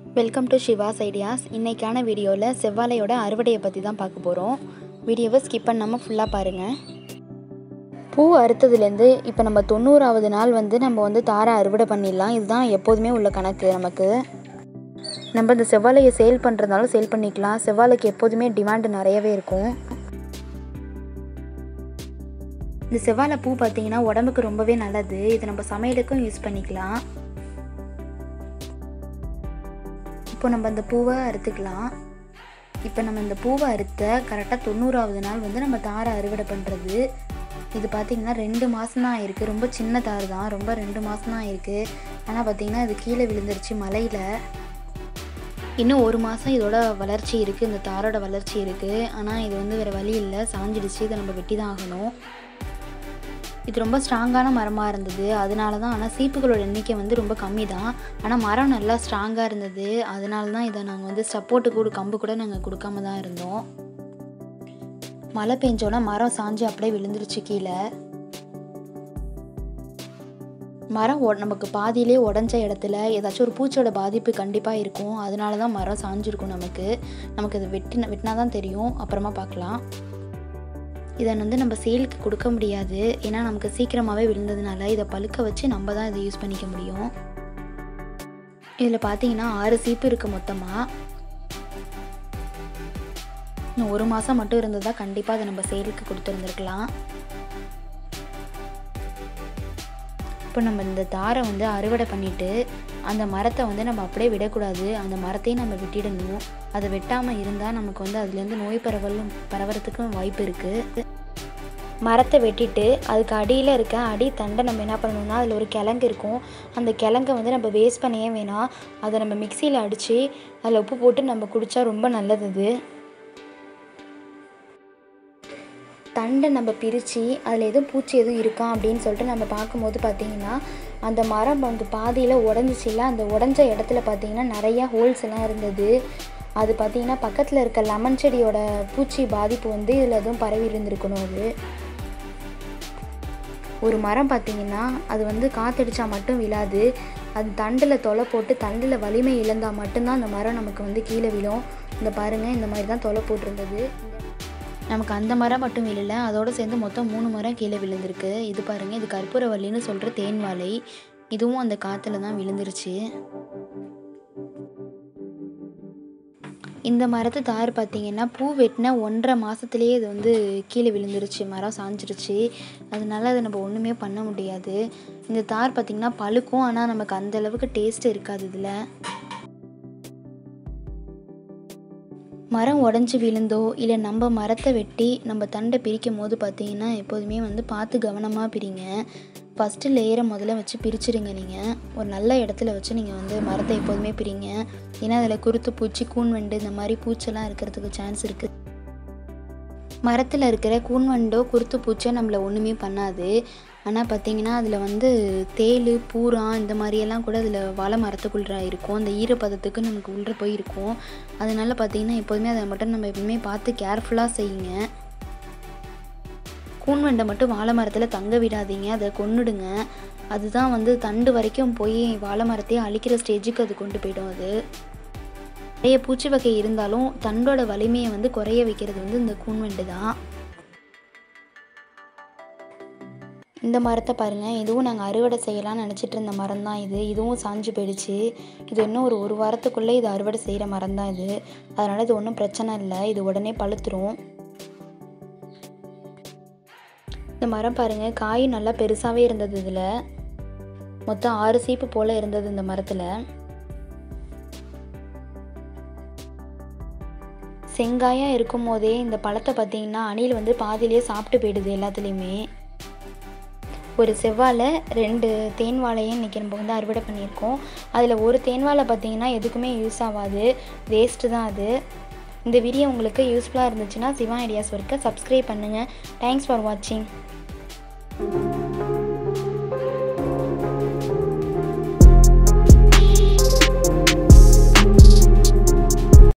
welcome to ஷிவாஸ் ideas இன்றைக்கான வீடியோவில் செவ்வாழையோட அறுவடையை பற்றி தான் பார்க்க போகிறோம் வீடியோவை ஸ்கிப் பண்ணாமல் ஃபுல்லாக பாருங்கள் பூ அறுத்ததுலேருந்து இப்போ நம்ம தொண்ணூறாவது நாள் வந்து நம்ம வந்து தாரை அறுவடை பண்ணிடலாம் இதுதான் எப்போதுமே உள்ள கணக்கு நமக்கு நம்ம இந்த செவ்வாழையை சேல் பண்ணுறதுனாலும் சேல் பண்ணிக்கலாம் செவ்வாழைக்கு எப்போதுமே டிமாண்டு நிறையவே இருக்கும் இந்த செவ்வாழை பூ பார்த்தீங்கன்னா உடம்புக்கு ரொம்பவே நல்லது இது நம்ம சமையலுக்கும் யூஸ் பண்ணிக்கலாம் இப்போ நம்ம இந்த பூவை அறுத்துக்கலாம் இப்போ நம்ம இந்த பூவை அறுத்த கரெக்டாக தொண்ணூறாவது நாள் வந்து நம்ம தாரை அறுவடை பண்ணுறது இது பார்த்திங்கன்னா ரெண்டு மாதம் தான் ஆயிருக்கு ரொம்ப சின்ன தார் தான் ரொம்ப ரெண்டு மாதம் தான் ஆயிருக்கு ஆனால் பார்த்திங்கன்னா இது கீழே விழுந்துருச்சு மலையில் இன்னும் ஒரு மாதம் இதோட வளர்ச்சி இருக்குது இந்த தாரோட வளர்ச்சி இருக்குது ஆனால் இது வந்து வேறு வழி இல்லை சாஞ்சிடுச்சு இதை நம்ம வெட்டி தான் ஆகணும் இது ரொம்ப ஸ்ட்ராங்கான மரமாக இருந்தது அதனால தான் ஆனால் சீப்புகளோட எண்ணிக்கை வந்து ரொம்ப கம்மி தான் ஆனால் மரம் நல்லா ஸ்ட்ராங்காக இருந்தது அதனால தான் இதை நாங்கள் வந்து சப்போர்ட்டு கூட கம்பு கூட நாங்கள் கொடுக்காம தான் இருந்தோம் மழை பெஞ்சோன்னா மரம் சாஞ்சு அப்படியே விழுந்துருச்சு கீழே மரம் ஒ நமக்கு பாதியிலே உடஞ்ச இடத்துல ஏதாச்சும் ஒரு பூச்சியோட பாதிப்பு கண்டிப்பாக இருக்கும் அதனால தான் மரம் சாஞ்சிருக்கும் நமக்கு நமக்கு இதை வெட்டி வெட்டினா தான் தெரியும் அப்புறமா பார்க்கலாம் இதை வந்து நம்ம சேலுக்கு கொடுக்க முடியாது ஏன்னா நமக்கு சீக்கிரமாகவே விழுந்ததுனால இதை பழுக்க வச்சு நம்ம தான் இதை யூஸ் பண்ணிக்க முடியும் இதில் பார்த்தீங்கன்னா ஆறு சீப்பு இருக்குது மொத்தமாக இன்னும் ஒரு மாதம் மட்டும் இருந்ததா கண்டிப்பாக அதை நம்ம சேலுக்கு கொடுத்துருந்துருக்கலாம் இப்போ நம்ம இந்த தாரை வந்து அறுவடை பண்ணிவிட்டு அந்த மரத்தை வந்து நம்ம அப்படியே விடக்கூடாது அந்த மரத்தையும் நம்ம வெட்டிடணும் அதை வெட்டாமல் இருந்தால் நமக்கு வந்து அதுலேருந்து நோய் பரவலும் பரவறதுக்கும் வாய்ப்பு இருக்குது மரத்தை வெட்டிட்டு அதுக்கு அடியில் இருக்க அடி தண்டை நம்ம என்ன பண்ணணும்னா அதில் ஒரு கிழங்கு இருக்கும் அந்த கிழங்கை வந்து நம்ம வேஸ்ட் பண்ணவே வேணாம் அதை நம்ம மிக்சியில் அடித்து அதில் உப்பு போட்டு நம்ம குடித்தா ரொம்ப நல்லது அது தண்டை நம்ம பிரித்து அதில் எதுவும் பூச்சி எதுவும் இருக்கா அப்படின்னு சொல்லிட்டு நம்ம பார்க்கும்போது பார்த்திங்கன்னா அந்த மரம் வந்து பாதியில் உடஞ்சிச்சில்ல அந்த உடஞ்ச இடத்துல பார்த்திங்கன்னா நிறையா ஹோல்ஸ் எல்லாம் இருந்தது அது பார்த்திங்கன்னா பக்கத்தில் இருக்க லெமன் செடியோட பூச்சி பாதிப்பு வந்து இதில் எதுவும் பரவி இருந்திருக்கணும் அது ஒரு மரம் பார்த்திங்கன்னா அது வந்து காற்றடிச்சா மட்டும் விழாது அது தண்டில் தொலை போட்டு தண்டில் வலிமை இழந்தால் மட்டும்தான் அந்த மரம் நமக்கு வந்து கீழே விழும் இந்த பாருங்கள் இந்த மாதிரி தான் தொலை போட்டிருந்தது நமக்கு அந்த மரம் மட்டும் விழல அதோடு சேர்ந்து மொத்தம் மூணு மரம் கீழே விழுந்திருக்கு இது பாருங்கள் இது கற்பூரவல்லின்னு சொல்கிற தேன் வாழை இதுவும் அந்த காற்றுல தான் விழுந்துருச்சு இந்த மரத்து தார் பார்த்திங்கன்னா பூ வெட்டின ஒன்றரை மாதத்துலேயே இது வந்து கீழே விழுந்துருச்சு மரம் சாஞ்சிருச்சு அதனால அதை நம்ம ஒன்றுமே பண்ண முடியாது இந்த தார் பார்த்திங்கன்னா பழுக்கும் ஆனால் நமக்கு அந்த அளவுக்கு டேஸ்ட் இருக்காது இதில் மரம் உடஞ்சி விழுந்தோ இல்லை நம்ம மரத்தை வெட்டி நம்ம தண்டை பிரிக்கும் போது பார்த்திங்கன்னா எப்போதுமே வந்து பார்த்து கவனமாக பிரிங்க ஃபஸ்ட்டு லேயரை முதல்ல வச்சு பிரிச்சுடுங்க நீங்கள் ஒரு நல்ல இடத்துல வச்சு நீங்கள் வந்து மரத்தை எப்போதுமே பிரிங்க ஏன்னா அதில் குருத்து பூச்சி கூன்வண்டு இந்த மாதிரி பூச்செல்லாம் இருக்கிறதுக்கு சான்ஸ் இருக்குது மரத்தில் இருக்கிற கூன்வண்டோ குருத்து பூச்சோ நம்மளை ஒன்றுமே பண்ணாது ஆனால் பார்த்திங்கன்னா அதில் வந்து தேள் பூரா இந்த மாதிரியெல்லாம் கூட அதில் வாழை மரத்துக்குள்ளே இருக்கும் அந்த ஈரப்பதத்துக்கு நமக்கு உள்ளே போய் இருக்கும் அதனால் பார்த்திங்கன்னா எப்போதுமே அதை மட்டும் நம்ம எப்பவுமே பார்த்து கேர்ஃபுல்லாக செய்யுங்க கூன்வண்டை மட்டும் வாழை மரத்தில் தங்க விடாதீங்க அதை கொன்னுடுங்க அதுதான் வந்து தண்டு வரைக்கும் போய் வாழை மரத்தையே அழிக்கிற ஸ்டேஜுக்கு அது கொண்டு போயிடும் அது நிறைய பூச்சி வகை இருந்தாலும் தண்டோட வலிமையை வந்து குறைய வைக்கிறது வந்து இந்த கூன்வண்டு தான் இந்த மரத்தை பாருங்கள் இதுவும் நாங்கள் அறுவடை செய்யலாம்னு நினச்சிட்டு இருந்த மரம் தான் இது இதுவும் சாஞ்சு போயிடுச்சு இது இன்னும் ஒரு ஒரு வாரத்துக்குள்ளே இது அறுவடை செய்கிற மரம் தான் இது அதனால் இது ஒன்றும் பிரச்சனை இல்லை இது உடனே பழுத்துரும் இந்த மரம் பாருங்கள் காய் நல்லா பெருசாகவே இருந்தது இதில் மொத்தம் ஆறு சீப்பு போல் இருந்தது இந்த மரத்தில் செங்காயாக இருக்கும் போதே இந்த பழத்தை பார்த்திங்கன்னா அணில் வந்து பாதியிலே சாப்பிட்டு போயிடுது எல்லாத்துலேயுமே ஒரு செவ்வாழை ரெண்டு தேன் வாழையும் இன்றைக்கி நம்ம வந்து அறுவடை பண்ணியிருக்கோம் அதில் ஒரு தேன் வாழை பார்த்திங்கன்னா எதுக்குமே யூஸ் ஆகாது வேஸ்ட்டு தான் அது இந்த வீடியோ உங்களுக்கு யூஸ்ஃபுல்லாக இருந்துச்சுன்னா சிவா ஐடியாஸ் ஒர்க்கை சப்ஸ்கிரைப் பண்ணுங்கள் தேங்க்ஸ் ஃபார் வாட்சிங்